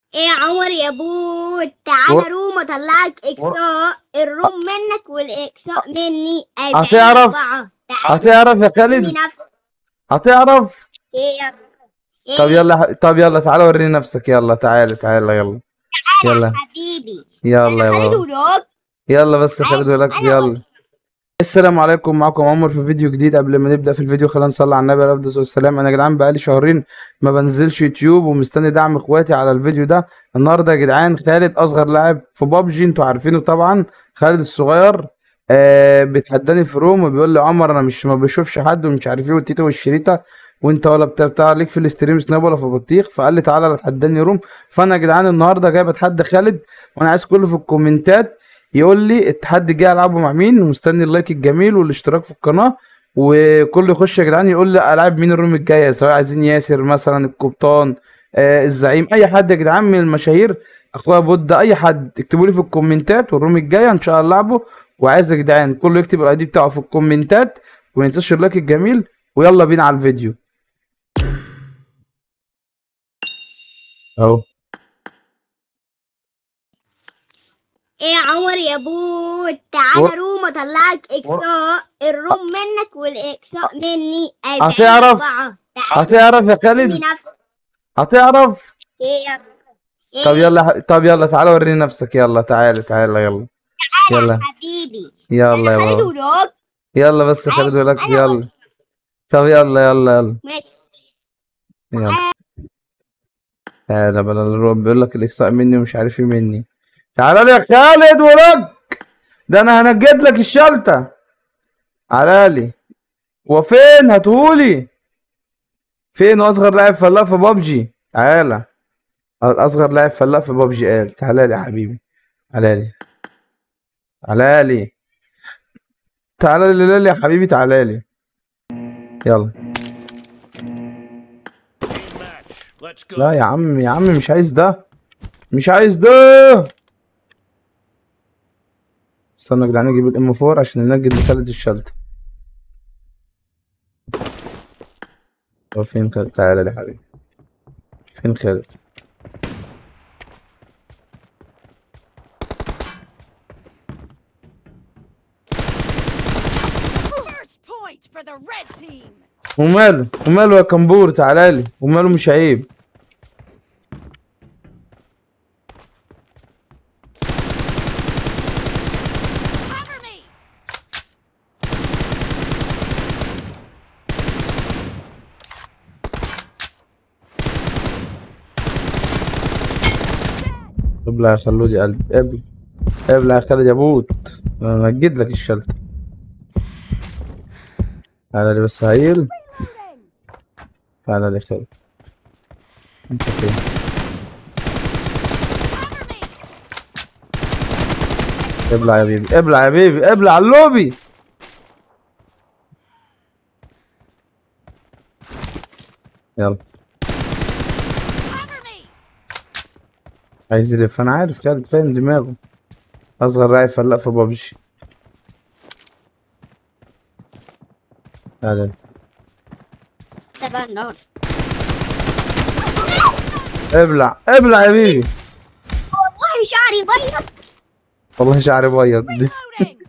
ايه يا عمر يا بود تعالى و- روم اطلعك اقصاء الروم منك والاقصاء مني أربعين هتعرف؟ أربعة. تعالى هتعرف يا سمي خالد نفسك هتعرف ايه يا إيه طب يلا طب يلا تعالى وريني نفسك يلا تعالى تعالى يلا يلا حبيبي يلا يا خالد بابا وراك يلا بس خالد ولك أنا يلا السلام عليكم معكم عمر في فيديو جديد قبل ما نبدا في الفيديو خلينا نصلي على النبي عليه الصلاه والسلام انا يا جدعان بقالي شهرين ما بنزلش يوتيوب ومستني دعم اخواتي على الفيديو ده النهارده يا جدعان خالد اصغر لاعب في بابجي انتوا عارفينه طبعا خالد الصغير آه بيتحداني في روم وبيقول لي عمر انا مش ما بشوفش حد ومش عارف ايه والتيتا والشريطه وانت ولا بتاع بتاع ليك في الاستريم سناب ولا في بطيخ فقال لي تعالى اتحداني روم فانا يا جدعان النهارده جاي بتحدى خالد وانا عايز كله في الكومنتات يقول لي التحدي الجاي العبه مع مين ومستني اللايك الجميل والاشتراك في القناه وكل يخش يا جدعان يقول لي العب مين الروم الجايه سواء عايزين ياسر مثلا القبطان آه الزعيم اي حد يا جدعان من المشاهير اخويا بود اي حد اكتبوا لي في الكومنتات والروم الجايه ان شاء الله العبه وعايز يا جدعان كله يكتب الاي دي بتاعه في الكومنتات وما ينساش اللايك الجميل ويلا بينا على الفيديو اهو ايه يا عمر يا بود و- تعالى روم اطلعك اقصاء الروم منك والاقصاء مني أربعين هتعرف؟ أربعة. تعالى هتعرف يا سمي خالد نفسك هتعرف ايه يا إيه طب يلا طب يلا تعالى وريني نفسك يلا تعالى تعالى يلا يلا حبيبي يلا يا خالد بابا وراك يلا بس خالد ولك أنا- يلا طب يلا يلا يلا ماشي يلا تعالى بلا الروب بيقول لك الاقصاء مني ومش عارف ايه مني تعالى لي يا خالد ولك ده انا هنجد لك الشلتة تعالى لي وفين هاتهولي فين اصغر لاعب فلاح في بابجي تعالى اصغر لاعب فلاح في بابجي قال تعالى لي يا حبيبي تعالى لي تعالى لي تعالى لي لي يا حبيبي تعالى لي يلا Let's go. لا يا عم يا عم مش عايز ده مش عايز ده استنى يا جدعان اجيب الام 4 عشان ننجد لخالد الشلتة هو فين خالد تعالى يا حبيبي فين خالد First point for the red team. وماله وماله يا كمبور تعالى لي وماله مش عيب Cover me. ابلع يا خلود يا قلبي ابلع ابلع يا خالد يا بوت انا هجد لك الشلتة تعالى لي بس هايل تعالى لي خالد انت فين Cover me. ابلع يا بيبي ابلع يا بيبي ابلع اللوبي يلا Cover me. عايز يلف انا عارف خالد فاهم دماغه اصغر لاعب فلاق في بابجي تعالى تبع النار ابلع ابلع يا بيبي والله شعري بيض والله شعري ابيض دي Reloading.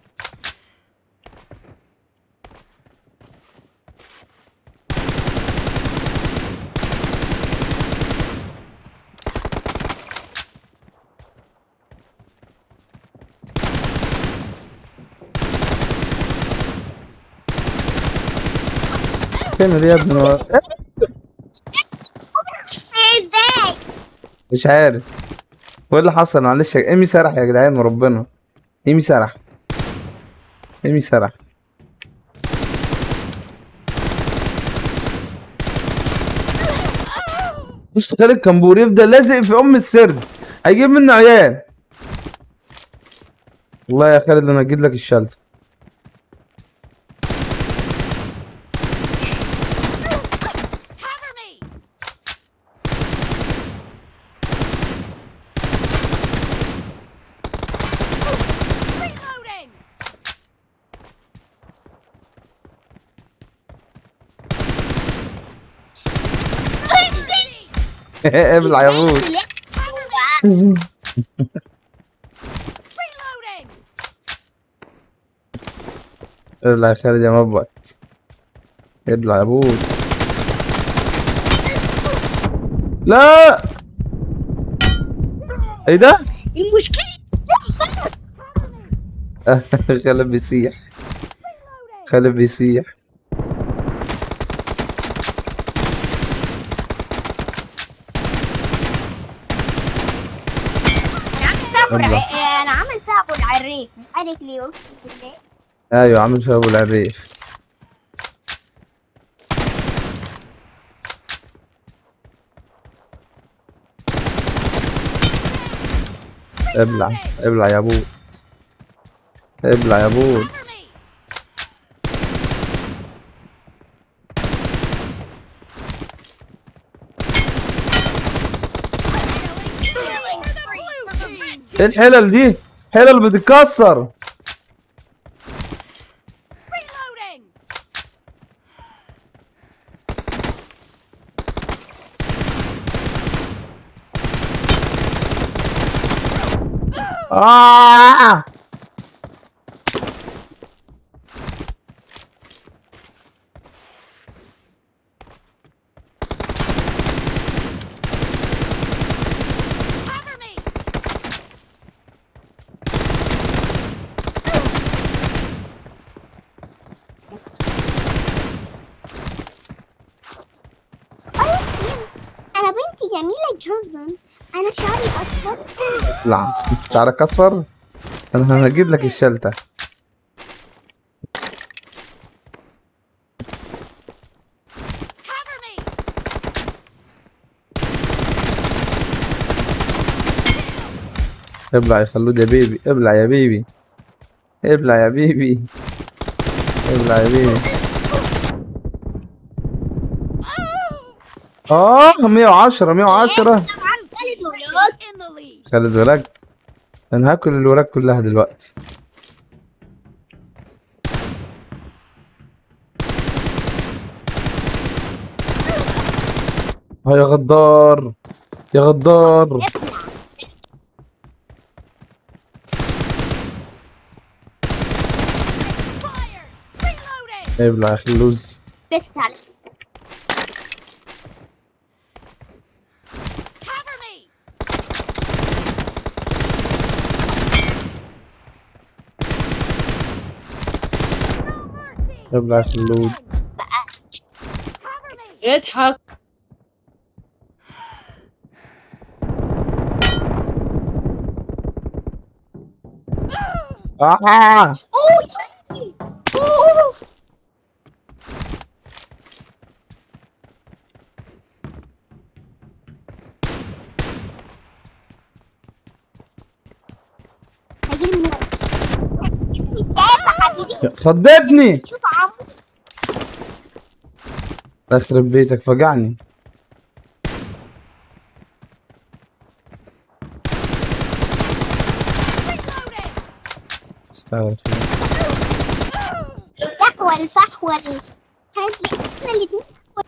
فين دي يا ابني هو- ازاي مش عارف وايه اللي حصل معلش يا- ايمي سرح يا جدعان وربنا ايمي سرح ايمي سرح بص خالد كمبور يفضل لازق في ام السرد هيجيب منه عيال والله يا خالد انا هجيب لك الشلتة Cover me. Reloading. ابلع يا بوت Cover me. Reloading. ابلع يا خالد يا مبت ابلع يا بود لا ايه ده المشكلة خالد بيسيح خالد بيسيح انا عامل فيها ابو يلا. الع- انا عامل فيها ابو العريف مش عارف ليه اقسم بالله ايوه عامل فيها ابو العريف ابلع ابلع يا بود ابلع يا بود Cover me. Killing for the blue team. ايه الحلل دي حلل بتتكسر Reloading. آه! Cover me. انا بنتي جميلة جدا انا شعري اصفر لا شعرك اصفر انا هجيب لك الشلتة Cover me. ابلع يا خلود يا بيبي ابلع يا بيبي ابلع يا بيبي ابلع يا بيبي اه 110 110 طبعا ثالث ولاد In the lead. خالد وراك انا هاكل اللي وراك كلها دلوقتي اه يا غدار يا غدار Fire. Reloading. ابلع يا خلوز بس على Cover me. No mercy. ابلع يا خلود Cover me. اضحك آه. اوه اوه هجيب من حبيبي خضتني شوف عمو يخرب بيتك فجعني Reloading. استغفر الفحول الفحول هذه احنا الاتنين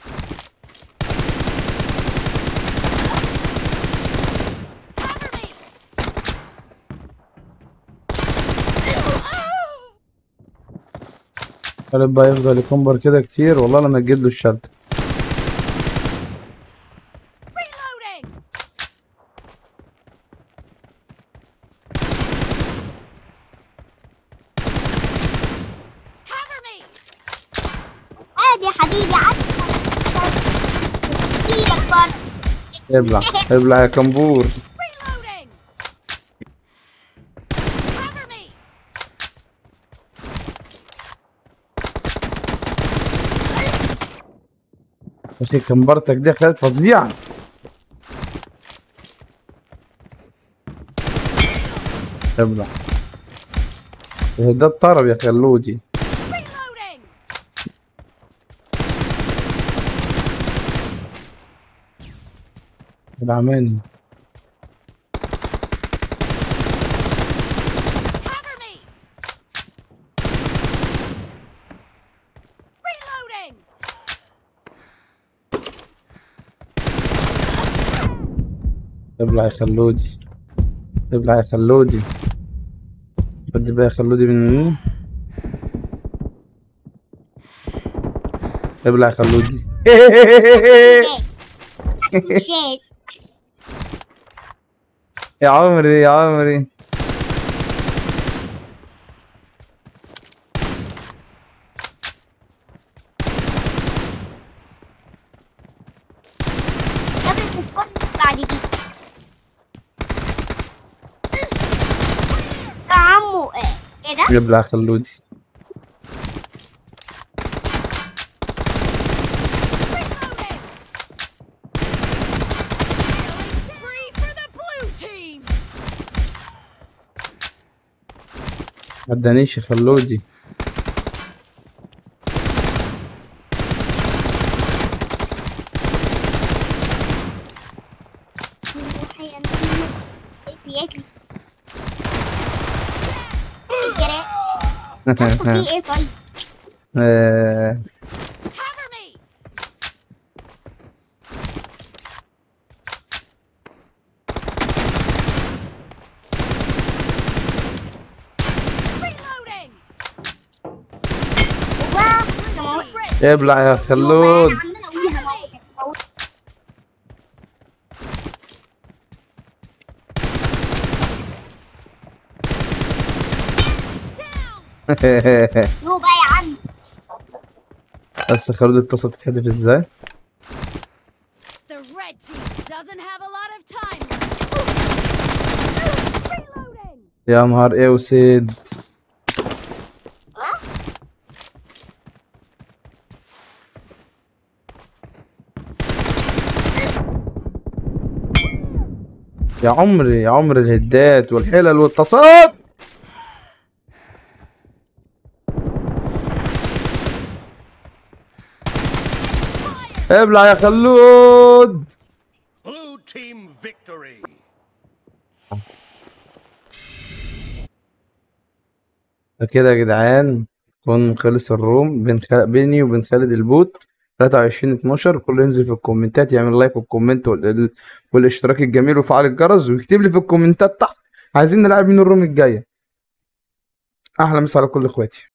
Cover me. خالد بقى يفضل يكمبر كده كتير والله انا نجد له الشلتة Reloading. Cover me. عادي يا حبيبي عادي ايدك برضه ابلع ابلع يا كمبور Reloading. Cover me. اخي كمبرتك دي يا خالد فظيعة ابلع إيه ده الطرب يا خلودي Reloading. العماني Cover me. Reloading. ابلع يا خلودي ابلع يا خلودي خد بقى يا خلودي مني ابلع يا خلودي شيت يا عمري يا عمري قبل السكوت بعد دي يا عمو ايه ايه ده؟ ابلع يا خلودي Reloading! Killing spree for the blue team! ما ادانيش يا خلودي يجري يجري يجري في ايه طيب؟ آه، Cover me! Reloading! واو كمان ابلع يا خلود Down! هو بقى يا عم بس خلود اتصل تتحدف ازاي The red team doesn't have a lot of time. Reloading! يا نهار ايه وسيد يا عمري يا عمري الهدات والحلل والتصاد ابلع يا خلود Blue team victory. كده يا جدعان كون خلص الروم بين خ... بيني وبين خالد البوت 23 12 كله ينزل في الكومنتات يعمل لايك والكومنت وال... والاشتراك الجميل وفعل الجرس ويكتب لي في الكومنتات تحت عايزين نلعب مين الروم الجايه احلى مسا على كل اخواتي